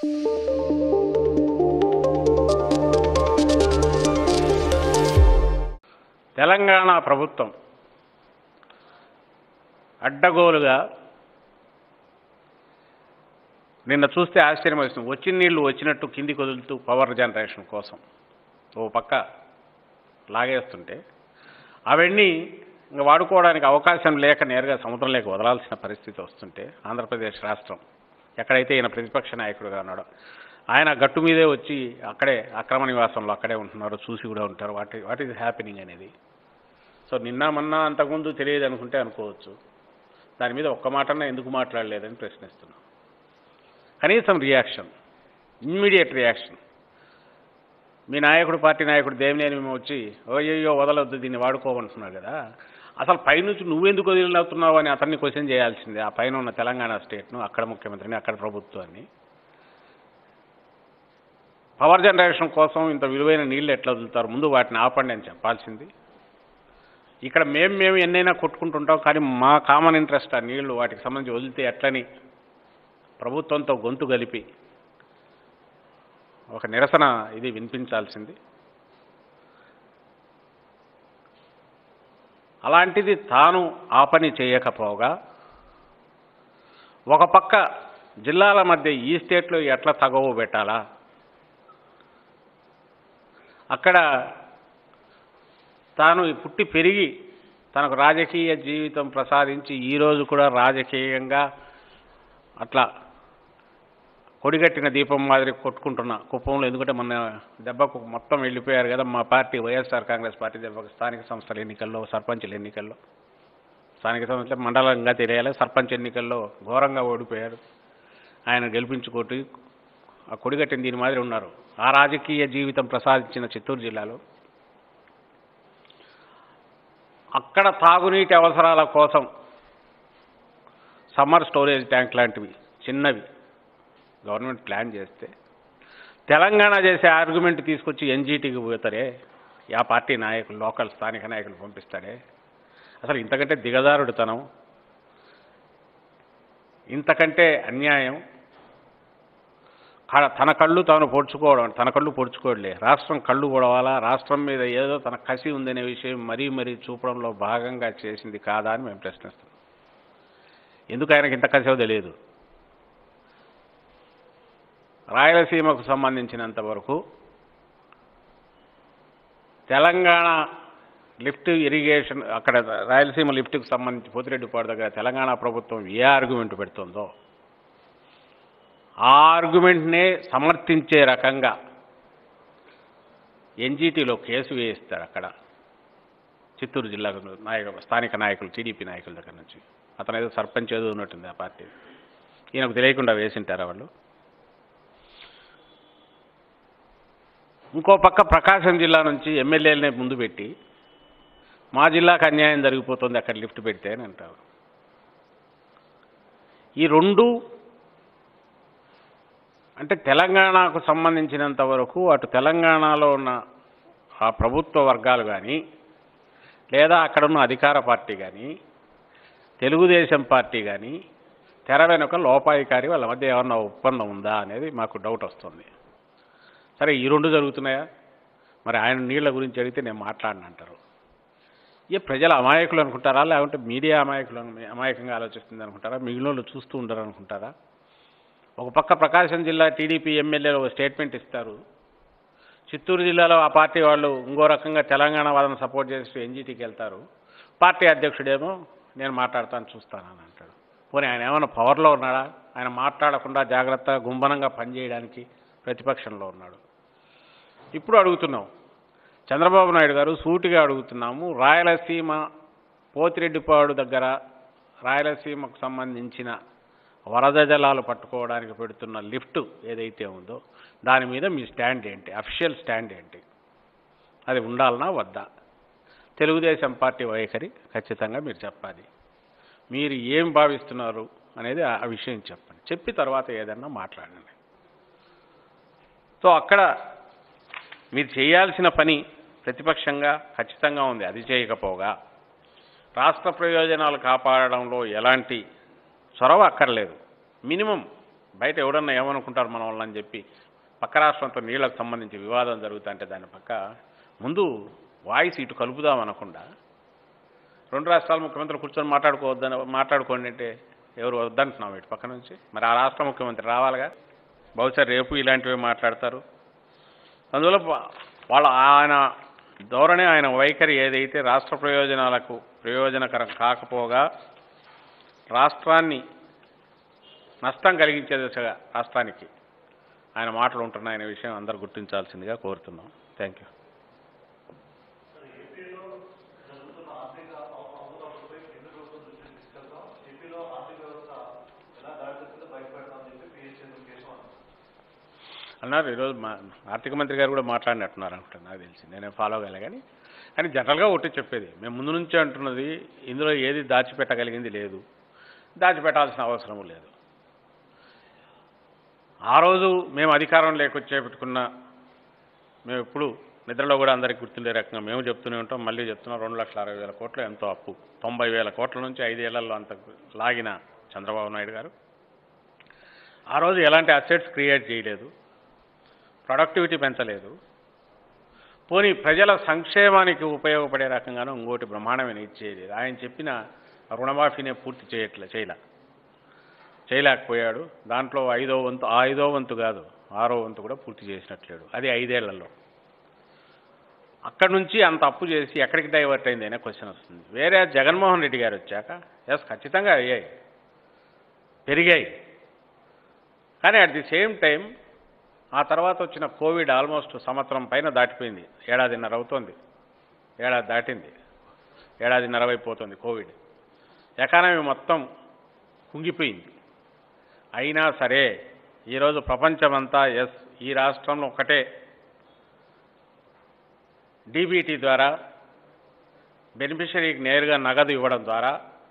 తెలంగాణ ప్రభుత్వం అడ్డగోలుగా నిన్న చూస్తే ఆశ్చర్యం వేస్తుంది వచ్చిన నీళ్లు వచ్చినట్టు కిందికి వదులుతూ పవర్ జనరేషన్ కోసం ఓ పక్క లాగేస్తుంటే అవన్నీ ఇంకా వాడుకోవడానికి అవకాశం లేక నేరుగా సముద్రంలోకి వదలాల్సిన పరిస్థితి వస్తుంటే ఆంధ్రప్రదేశ్ రాష్ట్రం ఎక్కడైతే ఈయన ప్రతిపక్ష నాయకుడుగా ఉన్నాడో ఆయన గట్టు మీదే వచ్చి అక్కడే అక్రమ నివాసంలో అక్కడే ఉంటున్నారు చూసి కూడా ఉంటారు వాట్ వాట్ ఈజ్ హ్యాపెనింగ్ అనేది సో నిన్న మొన్న అంతకుముందు తెలియదు అనుకుంటే అనుకోవచ్చు దాని మీద ఒక్క మాటన్నా ఎందుకు మాట్లాడలేదని ప్రశ్నిస్తున్నాం కనీసం రియాక్షన్ ఇమ్మీడియట్ రియాక్షన్ మీ నాయకుడు పార్టీ నాయకుడు దేవినేని మేము వచ్చి ఓయ్యో వదలొద్దు దీన్ని వాడుకోమంటున్నారు కదా అసలు పైనుంచి నువ్వెందుకు వదిలినవుతున్నావు అని అతన్ని క్వశ్చన్ చేయాల్సిందే ఆ పైన ఉన్న తెలంగాణ స్టేట్ను అక్కడ ముఖ్యమంత్రిని అక్కడ ప్రభుత్వాన్ని పవర్ జనరేషన్ కోసం ఇంత విలువైన నీళ్లు ఎట్లా వదులుతారు ముందు వాటిని ఆపండి అని చెప్పాల్సింది ఇక్కడ మేము మేము ఎన్నైనా కొట్టుకుంటుంటాం కానీ మా కామన్ ఇంట్రెస్ట్ ఆ నీళ్లు వాటికి సంబంధించి వదిలితే ఎట్లని ప్రభుత్వంతో గొంతు కలిపి ఒక నిరసన ఇది వినిపించాల్సింది అలాంటిది తాను ఆ పని చేయకపోగా ఒక పక్క జిల్లాల మధ్య ఈ స్టేట్లో ఎట్లా తగవు పెట్టాలా అక్కడ తాను పుట్టి పెరిగి తనకు రాజకీయ జీవితం ప్రసాదించి ఈరోజు కూడా రాజకీయంగా అట్లా కొడిగట్టిన దీపం మాదిరి కొట్టుకుంటున్న కుప్పంలో ఎందుకంటే మొన్న దెబ్బకు మొత్తం వెళ్ళిపోయారు కదా మా పార్టీ వైఎస్ఆర్ కాంగ్రెస్ పార్టీ దెబ్బకు స్థానిక సంస్థల ఎన్నికల్లో సర్పంచుల ఎన్నికల్లో స్థానిక సంస్థల మండలంగా తెలియాలి సర్పంచ్ ఎన్నికల్లో ఘోరంగా ఓడిపోయారు ఆయన గెలిపించుకోటి ఆ కొడిగట్టిన దీని మాదిరి ఉన్నారు ఆ రాజకీయ జీవితం ప్రసాదించిన చిత్తూరు జిల్లాలో అక్కడ తాగునీటి అవసరాల కోసం సమ్మర్ స్టోరేజ్ ట్యాంక్ లాంటివి చిన్నవి గవర్నమెంట్ ప్లాన్ చేస్తే తెలంగాణ చేసే ఆర్గ్యుమెంట్ తీసుకొచ్చి ఎన్జీటీకి పోతారే ఆ పార్టీ నాయకులు లోకల్ స్థానిక నాయకులు పంపిస్తాడే అసలు ఇంతకంటే దిగజారుడుతనం ఇంతకంటే అన్యాయం క- తన కళ్ళు తాను పొడుచుకోవడం తన కళ్ళు పొడుచుకోవట్లే రాష్ట్రం కళ్ళు పొడవాలా రాష్ట్రం మీద ఏదో తన కసి ఉందనే విషయం మరీ మరీ చూపడంలో భాగంగా చేసింది కాదా అని మేము ప్రశ్నిస్తాం ఎందుకు ఆయనకి ఇంత కసో తెలియదు రాయలసీమకు సంబంధించినంత వరకు తెలంగాణ లిఫ్ట్ ఇరిగేషన్ అక్కడ రాయలసీమ లిఫ్ట్కి సంబంధించి పోతిరెడ్డిపాడు దగ్గర తెలంగాణ ప్రభుత్వం ఏ ఆర్గ్యుమెంట్ పెడుతుందో ఆ ఆర్గ్యుమెంట్నే సమర్థించే రకంగా ఎన్జీటీలో కేసు వేయిస్తారు అక్కడ చిత్తూరు జిల్లా నాయకులు స్థానిక నాయకులు టీడీపీ నాయకుల దగ్గర నుంచి అతను ఏదో సర్పంచ్ ఏదో ఉన్నట్టుంది ఆ పార్టీ ఈయనకు తెలియకుండా వేసింటారా వాళ్ళు ఇంకో పక్క ప్రకాశం జిల్లా నుంచి ఎమ్మెల్యేలనే ముందు పెట్టి మా జిల్లాకు అన్యాయం జరిగిపోతుంది అక్కడ లిఫ్ట్ పెడితే అని అంటారు ఈ రెండు అంటే తెలంగాణకు సంబంధించినంత వరకు అటు తెలంగాణలో ఉన్న ఆ ప్రభుత్వ వర్గాలు కానీ లేదా అక్కడ ఉన్న అధికార పార్టీ కానీ తెలుగుదేశం పార్టీ కానీ తెర వెనుక లోపాయికారి వాళ్ళ మధ్య ఏమన్నా ఒప్పందం ఉందా అనేది మాకు డౌట్ వస్తుంది సరే ఈ రెండు జరుగుతున్నాయా మరి ఆయన నీళ్ల గురించి అడిగితే నేను మాట్లాడను అంటారు ఏ ప్రజలు అమాయకులు అనుకుంటారా లేకుంటే మీడియా అమాయకులు అను- అమాయకంగా ఆలోచిస్తుంది అనుకుంటారా మిగిలిన వాళ్ళు చూస్తూ ఉండరు అనుకుంటారా ఒక పక్క ప్రకాశం జిల్లా టీడీపీ ఎమ్మెల్యేలు ఒక స్టేట్మెంట్ ఇస్తారు చిత్తూరు జిల్లాలో ఆ పార్టీ వాళ్ళు ఇంకో రకంగా తెలంగాణ వాళ్ళని సపోర్ట్ చేస్తూ ఎన్జీటీకి వెళ్తారు పార్టీ అధ్యక్షుడేమో నేను మాట్లాడతాను చూస్తానని అంటాడు పోనీ ఆయన ఏమైనా పవర్లో ఉన్నాడా ఆయన మాట్లాడకుండా జాగ్రత్తగా గుంభనంగా పనిచేయడానికి ప్రతిపక్షంలో ఉన్నాడు ఇప్పుడు అడుగుతున్నాం చంద్రబాబు నాయుడు గారు సూటిగా అడుగుతున్నాము రాయలసీమ పోతిరెడ్డిపాడు దగ్గర రాయలసీమకు సంబంధించిన వరద జలాలు పట్టుకోవడానికి పెడుతున్న లిఫ్ట్ ఏదైతే ఉందో దాని మీద మీ స్టాండ్ ఏంటి అఫిషియల్ స్టాండ్ ఏంటి అది ఉండాలనా వద్దా తెలుగుదేశం పార్టీ వైఖరి ఖచ్చితంగా మీరు చెప్పాలి మీరు ఏం భావిస్తున్నారు అనేది ఆ ఆ విషయం చెప్పండి చెప్పి తర్వాత ఏదన్నా మాట్లాడండి సో అక్కడ మీరు చేయాల్సిన పని ప్రతిపక్షంగా ఖచ్చితంగా ఉంది అది చేయకపోగా రాష్ట్ర ప్రయోజనాలు కాపాడడంలో ఎలాంటి చొరవ అక్కర్లేదు మినిమం బయట ఎవడన్నా ఏమనుకుంటారు మన వాళ్ళని చెప్పి పక్క రాష్ట్రంతో నీళ్లకు సంబంధించి వివాదం జరుగుతుంటే దాని పక్క ముందు వాయిస్ ఇటు కలుపుదాం అనకుండా రెండు రాష్ట్రాల ముఖ్యమంత్రులు కూర్చొని మాట్లాడుకోవద్దని మాట్లాడుకోండి అంటే ఎవరు వద్దంటున్నాం ఇటు పక్క నుంచి మరి ఆ రాష్ట్ర ముఖ్యమంత్రి రావాలిగా బహుశా రేపు ఇలాంటివి మాట్లాడతారు అందువల్ల వా- వాళ్ళ ఆయన ధోరణి ఆయన వైఖరి ఏదైతే రాష్ట్ర ప్రయోజనాలకు ప్రయోజనకరం కాకపోగా రాష్ట్రాన్ని నష్టం కలిగించే దిశగా రాష్ట్రానికి ఆయన మాటలు ఉంటున్నాయనే విషయం అందరూ గుర్తించాల్సిందిగా కోరుతున్నాం థ్యాంక్ యూ అన్నారు ఈరోజు మా ఆర్థిక మంత్రి గారు కూడా మాట్లాడినట్టున్నారు అనుకుంటాను నాకు తెలిసి నేనే ఫాలో కాలే కానీ కానీ జనరల్గా ఒకటి చెప్పేది మేము ముందు నుంచే అంటున్నది ఇందులో ఏది దాచిపెట్టగలిగింది లేదు దాచిపెట్టాల్సిన అవసరం లేదు ఆ రోజు మేము అధికారం లేకొచ్చేపెట్టుకున్న మేము ఎప్పుడు నిద్రలో కూడా అందరికీ గుర్తుండే రకంగా మేము చెప్తూనే ఉంటాం మళ్ళీ చెప్తున్నాం రెండు లక్షల అరవై వేల కోట్లు ఎంతో అప్పు తొంభై వేల కోట్ల నుంచి ఐదేళ్లలో అంత లాగిన చంద్రబాబు నాయుడు గారు ఆ రోజు ఎలాంటి అసెట్స్ క్రియేట్ చేయలేదు ప్రొడక్టివిటీ పెంచలేదు పోనీ ప్రజల సంక్షేమానికి ఉపయోగపడే రకంగానూ ఇంకోటి బ్రహ్మాండమైన ఇచ్చేది ఆయన చెప్పిన రుణమాఫీనే పూర్తి చేయట్లే చేయలే చేయలేకపోయాడు దాంట్లో ఐదో వంతు ఆ ఐదో వంతు కాదు ఆరో వంతు కూడా పూర్తి చేసినట్లేడు అది ఐదేళ్లలో అక్కడి నుంచి అంత అప్పు చేసి ఎక్కడికి డైవర్ట్ అయింది అనే క్వశ్చన్ వస్తుంది వేరే జగన్మోహన్ రెడ్డి గారు వచ్చాక ఎస్ ఖచ్చితంగా అయ్యాయి పెరిగాయి కానీ అట్ ది సేమ్ టైం ఆ తర్వాత వచ్చిన కోవిడ్ ఆల్మోస్ట్ సంవత్సరం పైన దాటిపోయింది ఏడాదిన్నర అవుతోంది ఏడాది దాటింది ఏడాదిన్నర అయిపోతుంది కోవిడ్ ఎకానమీ మొత్తం కుంగిపోయింది అయినా సరే ఈరోజు ప్రపంచమంతా ఎస్ ఈ రాష్ట్రంలో ఒకటే డీబీటీ ద్వారా బెనిఫిషరీకి నేరుగా నగదు ఇవ్వడం ద్వారా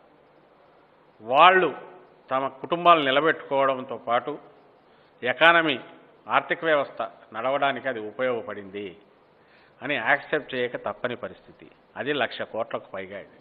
వాళ్ళు తమ కుటుంబాలు నిలబెట్టుకోవడంతో పాటు ఎకానమీ ఆర్థిక వ్యవస్థ నడవడానికి అది ఉపయోగపడింది అని యాక్సెప్ట్ చేయక తప్పని పరిస్థితి అది లక్ష కోట్లకు పైగా ఇది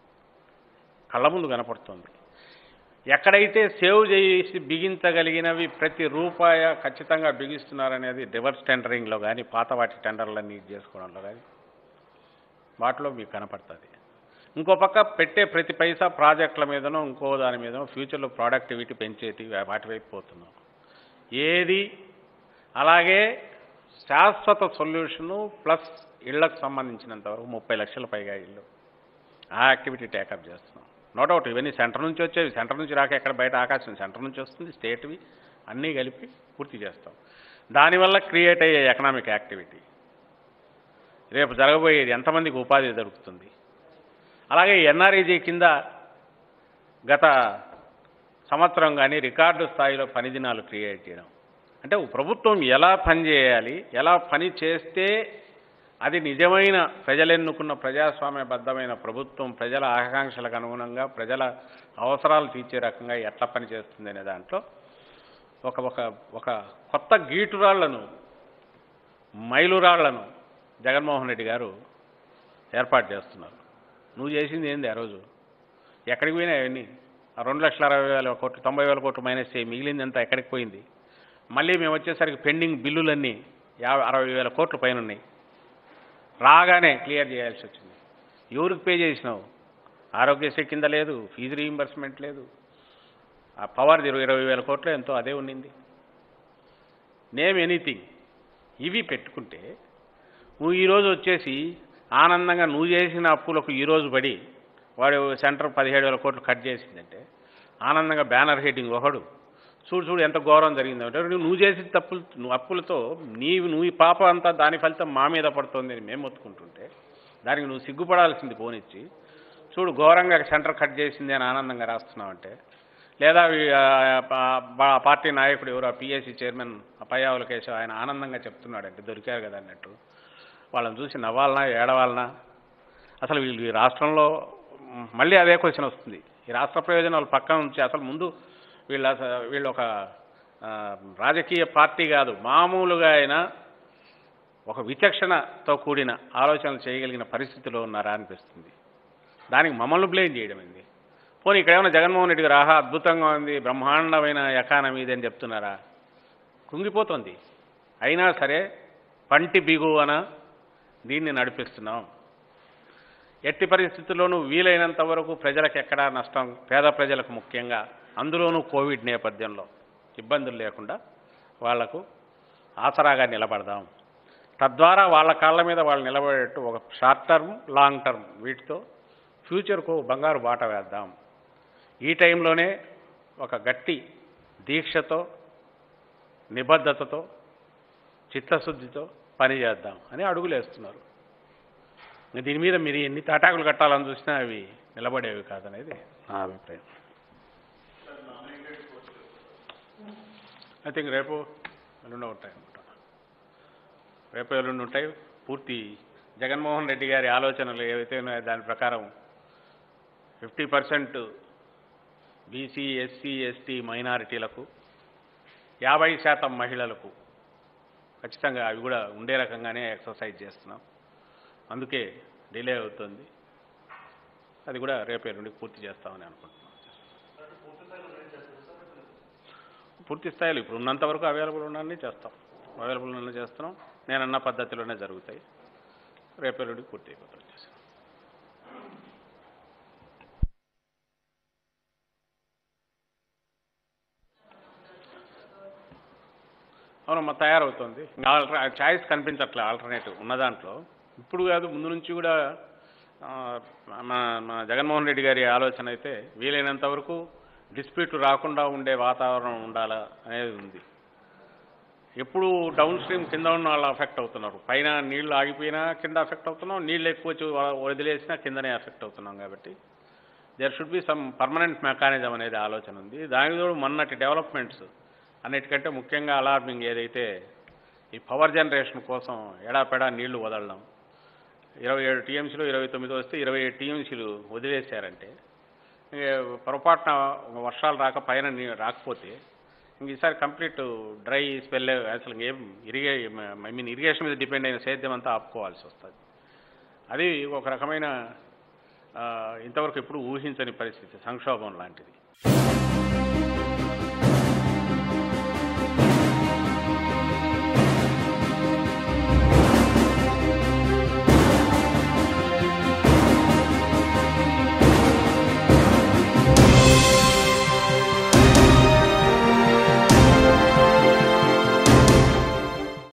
కళ్ళ ముందు కనపడుతుంది ఎక్కడైతే సేవ్ చేసి బిగించగలిగినవి ప్రతి రూపాయ ఖచ్చితంగా బిగిస్తున్నారనేది రివర్స్ టెండరింగ్లో కానీ పాత వాటి టెండర్లన్నీ ఇది చేసుకోవడంలో కానీ వాటిలో మీకు కనపడుతుంది ఇంకో పక్క పెట్టే ప్రతి పైసా ప్రాజెక్టుల మీదనో ఇంకో దాని మీదనో ఫ్యూచర్లో ప్రొడక్టివిటీ పెంచేటి వాటి వైపు పోతున్నాం ఏది అలాగే శాశ్వత సొల్యూషను ప్లస్ ఇళ్లకు సంబంధించినంత వరకు ముప్పై లక్షల పైగా ఇళ్ళు ఆ యాక్టివిటీ టేకప్ చేస్తున్నాం నో డౌట్ ఇవన్నీ సెంటర్ నుంచి వచ్చేవి సెంటర్ నుంచి రాక ఎక్కడ బయట ఆకాశం సెంటర్ నుంచి వస్తుంది స్టేట్వి అన్నీ కలిపి పూర్తి చేస్తాం దానివల్ల క్రియేట్ అయ్యే ఎకనామిక్ యాక్టివిటీ రేపు జరగబోయేది ఎంతమందికి ఉపాధి దొరుకుతుంది అలాగే ఎన్ఆర్ఈజీ కింద గత సంవత్సరం కానీ రికార్డు స్థాయిలో పని దినాలు క్రియేట్ చేయడం అంటే ప్రభుత్వం ఎలా పని చేయాలి ఎలా పని చేస్తే అది నిజమైన ప్రజలెన్నుకున్న ప్రజాస్వామ్యబద్ధమైన ప్రభుత్వం ప్రజల ఆకాంక్షలకు అనుగుణంగా ప్రజల అవసరాలు తీర్చే రకంగా ఎట్లా పని చేస్తుంది అనే దాంట్లో ఒక ఒక ఒక కొత్త గీటురాళ్లను మైలురాళ్లను జగన్మోహన్ రెడ్డి గారు ఏర్పాటు చేస్తున్నారు నువ్వు చేసింది ఏంది ఆ రోజు ఎక్కడికి పోయినాయి అవన్నీ ఆ రెండు లక్షల అరవై వేల కోట్లు తొంభై వేల కోట్లు మైనస్ చేయి మిగిలింది అంతా ఎక్కడికి పోయింది మళ్ళీ మేము వచ్చేసరికి పెండింగ్ బిల్లులన్నీ యాభై అరవై వేల కోట్ల పైన ఉన్నాయి రాగానే క్లియర్ చేయాల్సి వచ్చింది ఎవరికి పే చేసినావు ఆరోగ్యశ్రీ కింద లేదు ఫీజు రీయింబర్స్మెంట్ లేదు ఆ పవర్ ఇరవై ఇరవై వేల కోట్లు ఎంతో అదే ఉండింది నేమ్ ఎనీథింగ్ ఇవి పెట్టుకుంటే నువ్వు ఈరోజు వచ్చేసి ఆనందంగా నువ్వు చేసిన అప్పులకు ఈరోజు పడి వాడు సెంటర్ పదిహేడు వేల కోట్లు కట్ చేసిందంటే ఆనందంగా బ్యానర్ హెడ్డింగ్ ఒకడు చూడు చూడు ఎంత ఘోరం జరిగిందంటే నువ్వు చేసిన తప్పులు నువ్వు అప్పులతో నీవు నువ్వు ఈ పాప అంతా దాని ఫలితం మా మీద పడుతోంది అని మేము మొత్తుకుంటుంటే దానికి నువ్వు సిగ్గుపడాల్సింది పోనిచ్చి చూడు ఘోరంగా సెంటర్ కట్ చేసింది అని ఆనందంగా రాస్తున్నావంటే లేదా ఈ, ఆ, పా- పా- పార్టీ నాయకుడు ఎవరు ఆ పిఎస్సి చైర్మన్ అపయావుల కేశవ్ ఆయన ఆనందంగా చెప్తున్నాడంటే దొరికారు కదా అన్నట్టు వాళ్ళని చూసి నవ్వాలనా ఏడవాలనా అసలు వీళ్ళు ఈ రాష్ట్రంలో మ్, మళ్ళీ అదే క్వశ్చన్ వస్తుంది ఈ రాష్ట్ర ప్రయోజనాలు పక్కన ఉంచి అసలు ముందు వీళ్ళ అస- వీళ్ళు ఒక ఆ, రాజకీయ పార్టీ కాదు మామూలుగా అయినా ఒక విచక్షణతో కూడిన ఆలోచనలు చేయగలిగిన పరిస్థితిలో ఉన్నారా అనిపిస్తుంది దానికి మమ్మల్ని బ్లేమ్ చేయడం ఏంది పోనీ ఇక్కడ ఏమైనా జగన్మోహన్ రెడ్డి గారు ఆహా అద్భుతంగా ఉంది బ్రహ్మాండమైన ఎకానమీ ఇది అని చెప్తున్నారా కుంగిపోతుంది అయినా సరే పంటి బిగువన దీన్ని నడిపిస్తున్నాం ఎట్టి పరిస్థితుల్లోనూ వీలైనంత వరకు ప్రజలకు ఎక్కడా నష్టం పేద ప్రజలకు ముఖ్యంగా అందులోనూ కోవిడ్ నేపథ్యంలో ఇబ్బందులు లేకుండా వాళ్లకు ఆసరాగా నిలబడదాం తద్వారా వాళ్ళ కాళ్ళ మీద వాళ్ళు నిలబడేట్టు ఒక షార్ట్ టర్మ్ లాంగ్ టర్మ్ వీటితో ఫ్యూచర్కు బంగారు బాట వేద్దాం ఈ టైంలోనే ఒక గట్టి దీక్షతో నిబద్ధతతో చిత్తశుద్ధితో పనిచేద్దాం అని అడుగులేస్తున్నారు ఇంక దీని మీద మీరు ఎన్ని తాటాకులు కట్టాలని చూసినా అవి నిలబడేవి కాదనేది నా అభిప్రాయం ఐ థింక్ రేపు ఎల్లుండి ఉంటాయి అనుకుంటా రేపు ఎల్లుండి ఉంటాయి పూర్తి జగన్మోహన్ రెడ్డి గారి ఆలోచనలు ఏవైతే ఉన్నాయో దాని ప్రకారం fifty percent BC SC ST మైనారిటీలకు యాభై శాతం మహిళలకు ఖచ్చితంగా అవి కూడా ఉండే రకంగానే ఎక్సర్సైజ్ చేస్తున్నాం అందుకే డిలే అవుతుంది అది కూడా రేపే నుండి పూర్తి చేస్తామని అనుకుంటున్నాం పూర్తి స్థాయిలో ఇప్పుడు ఉన్నంత వరకు అవైలబుల్ ఉన్నాన్ని చేస్తాం అవైలబుల్ ఉన్న చేస్తున్నాం నేనన్న పద్ధతిలోనే జరుగుతాయి రేపే నుండి పూర్తి అయిపోతాం చేస్తాం అవునమ్మా తయారవుతుంది ఆల్టర్ చాయిస్ కనిపించట్లే ఆల్టర్నేటివ్ ఉన్న దాంట్లో ఇప్పుడు కాదు ముందు నుంచి కూడా ఆ, మన మన జగన్మోహన్ రెడ్డి గారి ఆలోచన అయితే వీలైనంత వరకు డిస్ప్యూట్ రాకుండా ఉండే వాతావరణం ఉండాలా అనేది ఉంది ఎప్పుడు డౌన్ స్ట్రీమ్ కింద ఉన్న వాళ్ళు అఫెక్ట్ అవుతున్నారు పైన నీళ్లు ఆగిపోయినా కింద అఫెక్ట్ అవుతున్నాం నీళ్ళు ఎక్కువ వచ్చి వ- వదిలేసినా కిందనే అఫెక్ట్ అవుతున్నాం కాబట్టి there should be some permanent mechanism అనేది ఆలోచన ఉంది దానికి తోడు మొన్నటి డెవలప్మెంట్స్ అన్నిటికంటే ముఖ్యంగా అలార్మింగ్ ఏదైతే ఈ పవర్ జనరేషన్ కోసం ఎడాపెడా నీళ్లు వదలడం ఇరవై ఏడు టీఎంసీలు ఇరవై తొమ్మిది వస్తే ఇరవై ఏడు టీఎంసీలు వదిలేశారంటే ఇంక పొరపాటున వర్షాలు రాక పైన నీ రాకపోతే ఇంక ఈసారి కంప్లీట్ డ్రై స్పెల్ అసలు ఏం ఇరిగే ఐ మీన్ ఇరిగేషన్ మీద డిపెండ్ అయిన సేద్యం అంతా ఆపుకోవాల్సి వస్తుంది అది ఒక రకమైన ఆ, ఇంతవరకు ఎప్పుడు ఊహించని పరిస్థితి సంక్షోభం లాంటిది